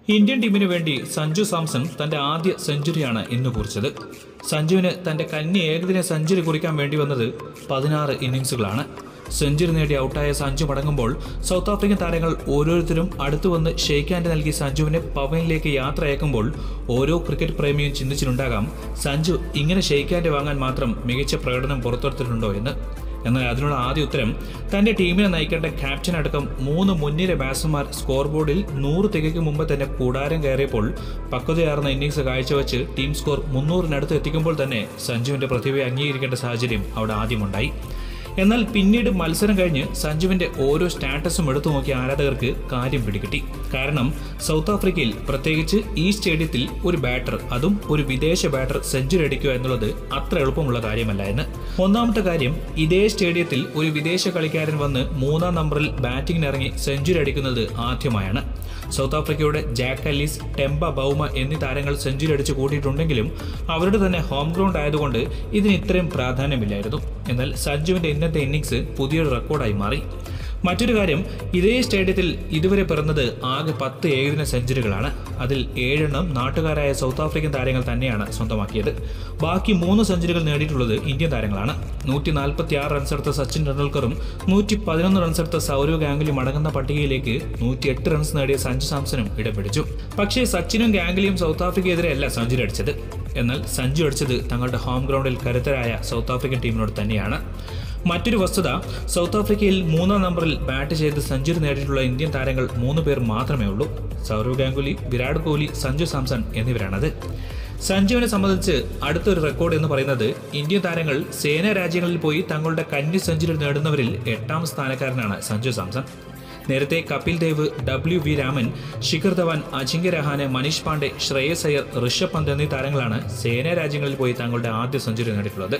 Indian ടീമിന് വേണ്ടി സഞ്ജു സാംസൺ തന്റെ ആദ്യ സെഞ്ചുറിയാണ് ഇന്ന് കുറിച്ചത് സഞ്ജുവിന് തന്റെ കന്നി ഏകദിന സെഞ്ചുറി കുറിക്കാൻ വേണ്ടി വന്നത് പതിനാറ് ഇന്നിംഗ്സുകളാണ് സെഞ്ചുറി നേടി ഔട്ടായ സഞ്ജു മടങ്ങുമ്പോൾ സൗത്ത് ആഫ്രിക്കൻ താരങ്ങൾ ഓരോരുത്തരും അടുത്തു വന്ന് ഷെയ്ക്ക് ഹാൻഡ് നൽകി സഞ്ജുവിനെ പവനിലേക്ക് യാത്രയക്കുമ്പോൾ ഓരോ ക്രിക്കറ്റ് പ്രേമിയും ചിന്തിച്ചിട്ടുണ്ടാകാം സഞ്ജു ഇങ്ങനെ ഷെയ്ക്ക് ഹാൻഡ് വാങ്ങാൻ മാത്രം മികച്ച പ്രകടനം പുറത്തെടുത്തിട്ടുണ്ടോ എന്ന് എന്നാൽ അതിനുള്ള ആദ്യ ഉത്തരം തന്റെ ടീമിനെ നയിക്കേണ്ട ക്യാപ്റ്റൻ അടക്കം മൂന്ന് മുൻനിര ബാറ്റ്സ്മാൻമാർ സ്കോർ ബോർഡിൽ നൂറ് തികയ്ക്കും മുമ്പ് തന്നെ കൂടാരം കയറിയപ്പോൾ പക്വതയാർന്ന ഇന്നിംഗ്സ് കാഴ്ചവെച്ച് ടീം സ്കോർ മുന്നൂറിനടുത്ത് എത്തിക്കുമ്പോൾ തന്നെ സഞ്ജുവിന്റെ പ്രതിഭയെ അംഗീകരിക്കേണ്ട സാഹചര്യം അവിടെ ആദ്യമുണ്ടായി എന്നാൽ പിന്നീട് മത്സരം കഴിഞ്ഞ് സഞ്ജുവിന്റെ ഓരോ സ്റ്റാറ്റസും എടുത്തു നോക്കിയ ആരാധകർക്ക് കാര്യം പിടികിട്ടി കാരണം സൗത്ത് ആഫ്രിക്കയിൽ പ്രത്യേകിച്ച് ഈ സ്റ്റേഡിയത്തിൽ ഒരു ബാറ്റർ അതും ഒരു വിദേശ ബാറ്റർ സെഞ്ചുറി അടിക്കുക എന്നുള്ളത് അത്ര എളുപ്പമുള്ള കാര്യമല്ല എന്ന് ഒന്നാമത്തെ കാര്യം ഇതേ സ്റ്റേഡിയത്തിൽ ഒരു വിദേശ കളിക്കാരൻ വന്ന് മൂന്നാം നമ്പറിൽ ബാറ്റിംഗിന് ഇറങ്ങി സെഞ്ചുറി അടിക്കുന്നത് ആദ്യമായാണ് സൗത്ത് ആഫ്രിക്കയുടെ ജാക്ക് അല്ലീസ് ടെമ്പ ബൗമ എന്നീ താരങ്ങൾ സെഞ്ചുറി അടിച്ചു കൂട്ടിയിട്ടുണ്ടെങ്കിലും അവരുടെ തന്നെ ഹോം ഗ്രൗണ്ട് ആയതുകൊണ്ട് ഇതിന് ഇത്രയും പ്രാധാന്യമില്ലായിരുന്നു എന്നാൽ സഞ്ജുവിന്റെ ഇന്നത്തെ ഇന്നിംഗ്സ് പുതിയൊരു റെക്കോർഡായി മാറി മറ്റൊരു കാര്യം ഇതേ സ്റ്റേഡിയത്തിൽ ഇതുവരെ പിറന്നത് ആകെ പത്ത് ഏകദിന സെഞ്ചുറികളാണ് അതിൽ ഏഴെണ്ണം നാട്ടുകാരായ സൗത്ത് ആഫ്രിക്കൻ താരങ്ങൾ തന്നെയാണ് സ്വന്തമാക്കിയത് ബാക്കി മൂന്ന് സെഞ്ചുറികൾ നേടിയിട്ടുള്ളത് ഇന്ത്യൻ താരങ്ങളാണ് നൂറ്റി നാൽപ്പത്തി ആറ് റൺസെടുത്ത സച്ചിൻ ടെണ്ടുൽക്കറും നൂറ്റി പതിനൊന്ന് റൺസെടുത്ത സൗരവ് ഗാംഗുലിയും അടങ്ങുന്ന പട്ടികയിലേക്ക് നൂറ്റി എട്ട് റൺസ് നേടിയ സഞ്ജു സാംസണും ഇടം പിടിച്ചു പക്ഷേ സച്ചിനും ഗാംഗുലിയും സൗത്ത് ആഫ്രിക്കയെതിരെയല്ല സെഞ്ചുറി അടിച്ചത് എന്നാൽ സഞ്ജു അടിച്ചത് തങ്ങളുടെ ഹോം ഗ്രൗണ്ടിൽ കരുത്തരായ സൗത്ത് ആഫ്രിക്കൻ ടീമിനോട് തന്നെയാണ് മറ്റൊരു വസ്തുത സൗത്ത് ആഫ്രിക്കയിൽ മൂന്നാം നമ്പറിൽ ബാറ്റ് ചെയ്ത് സെഞ്ചുറി നേടിയിട്ടുള്ള ഇന്ത്യൻ താരങ്ങൾ മൂന്ന് പേർ മാത്രമേ ഉള്ളൂ സൗരവ് ഗാംഗുലി വിരാട് കോഹ്ലി സഞ്ജു സാംസൺ എന്നിവരാണത് സഞ്ജുവിനെ സംബന്ധിച്ച് അടുത്തൊരു റെക്കോർഡ് എന്ന് പറയുന്നത് ഇന്ത്യൻ താരങ്ങൾ സേനാ രാജ്യങ്ങളിൽ പോയി തങ്ങളുടെ കന്നി സെഞ്ചുറി നേടുന്നവരിൽ എട്ടാം സ്ഥാനക്കാരനാണ് സഞ്ജു സാംസൺ നേരത്തെ കപിൽ ദേവ് ഡബ്ല്യു വി രാമൻ ശിഖർ ധവാൻ അജിങ്ക്യ രഹാനെ മനീഷ് പാണ്ഡെ ശ്രേയസ് അയ്യർ ഋഷഭ് പന്ത് എന്നീ താരങ്ങളാണ് സേനാ രാജ്യങ്ങളിൽ പോയി തങ്ങളുടെ ആദ്യ സെഞ്ചുറി നേടിയിട്ടുള്ളത്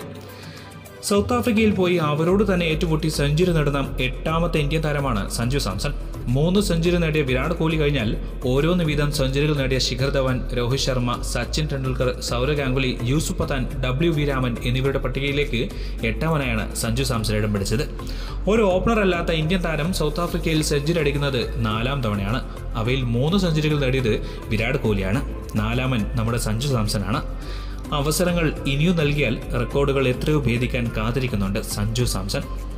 സൗത്ത് ആഫ്രിക്കയിൽ പോയി അവരോട് തന്നെ ഏറ്റുമുട്ടി സെഞ്ചുറി നേടുന്ന എട്ടാമത്തെ ഇന്ത്യൻ താരമാണ് സഞ്ജു സാംസൺ മൂന്ന് സെഞ്ചുറി നേടിയ വിരാട് കോഹ്ലി കഴിഞ്ഞാൽ ഓരോന്ന് വീതം സെഞ്ചുറികൾ നേടിയ ശിഖർ ധവാൻ രോഹിത് ശർമ്മ സച്ചിൻ ടെണ്ടുൽക്കർ സൗരവ് ഗാംഗുലി യൂസുഫ് പത്താൻ ഡബ്ല്യു വി രാമൻ എന്നിവരുടെ പട്ടികയിലേക്ക് എട്ടാമനായാണ് സഞ്ജു സാംസൺ ഇടം പിടിച്ചത് ഒരു ഓപ്പണർ അല്ലാത്ത ഇന്ത്യൻ താരം സൗത്ത് ആഫ്രിക്കയിൽ സെഞ്ചുറി അടിക്കുന്നത് നാലാം തവണയാണ് അവയിൽ മൂന്ന് സെഞ്ചുറികൾ നേടിയത് വിരാട് കോഹ്ലിയാണ് നാലാമൻ നമ്മുടെ സഞ്ജു സാംസണാണ് അവസരങ്ങൾ ഇനിയും നൽകിയാൽ റെക്കോർഡുകൾ എത്രയോ ഭേദിക്കാൻ കാത്തിരിക്കുന്നുണ്ട് സഞ്ജു സാംസൺ